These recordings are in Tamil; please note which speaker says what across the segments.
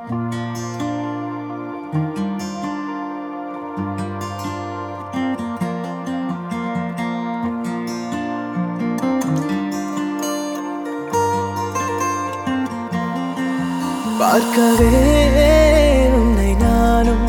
Speaker 1: பார்க்கவே உன்னை நானும்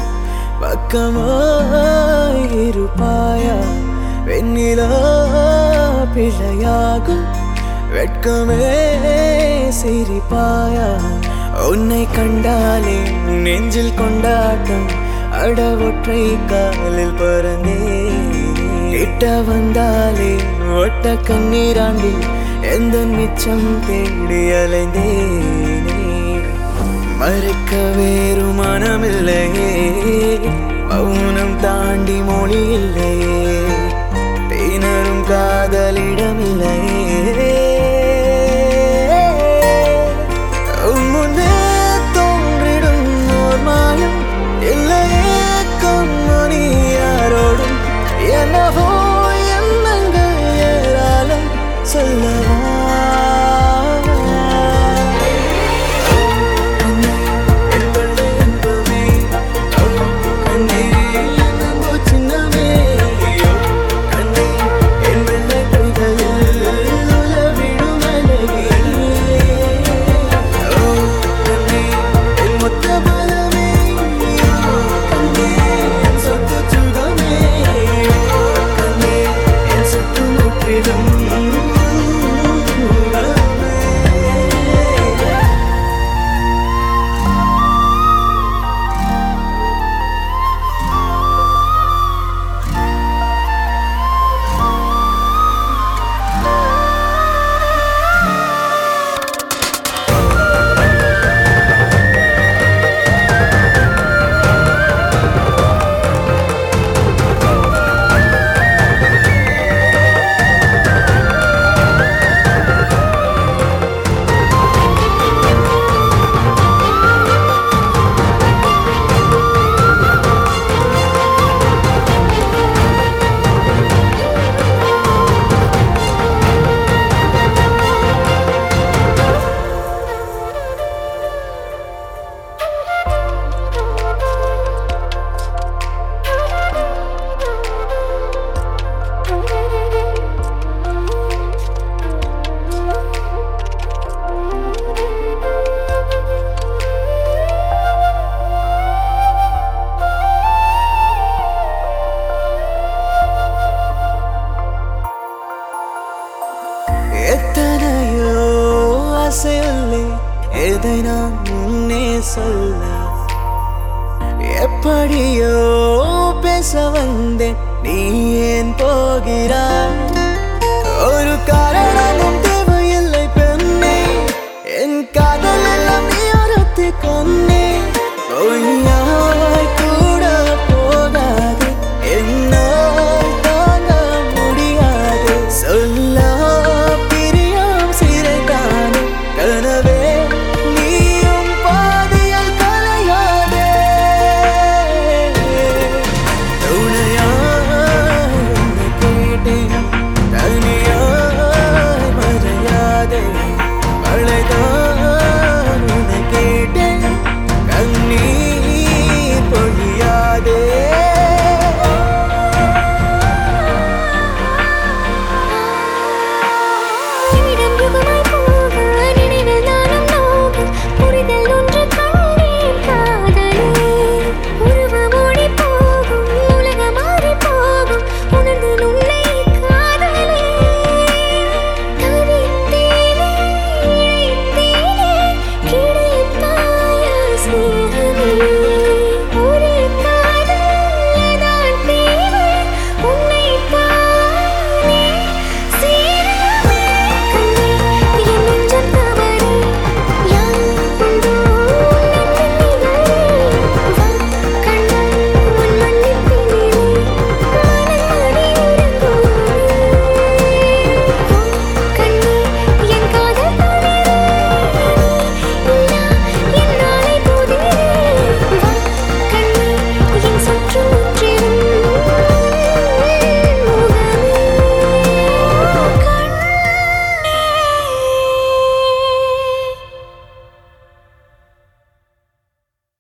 Speaker 1: பக்கமாய் இருப்பாயா வெண்ணிலா பிழையாகும் வெட்கமே சிரிப்பாயா உன்னை கண்டாலே நெஞ்சில் கொண்டாட்டம் அட ஒற்றை காலில் பறந்தே கிட்ட வந்தாலே ஒட்ட கண்ணீராண்டி எந்த மிச்சம் தேடி அலைந்தேனே மறைக்க வேறு மனமில்லையே மௌனம் தாண்டி மொழி இல்லையே திணறும் காதலிடமில்லையே உன் முன்னே தோன்றிடும் ஓர் மாயம் இல்லையே கண்மணி யாரோடும் என்னவோ எண்ணங்கள் ஏராளம் சொல்லவா கண்ணே, என் வெள்ளை இன்பமே. ஓ, கண்ணே, என் அன்பு சின்னமே. ஓ, கண்ணே, என் வெள்ளை கைகளில் உலவிடும் அழகே. ஓ, கண்ணே, என் மொத்த பலமே. ஓ, கண்ணே, என் சொத்து சுகமே. ஓ, கண்ணே, என் சுற்று முற்றிலும் உலகமே. எத்தனையோ ஆசையுள்ளே எதை நான் முன்னே சொல்ல எப்படியோ பேச வந்தேன் நீ ஏன் போகிறாய் ஒரு கா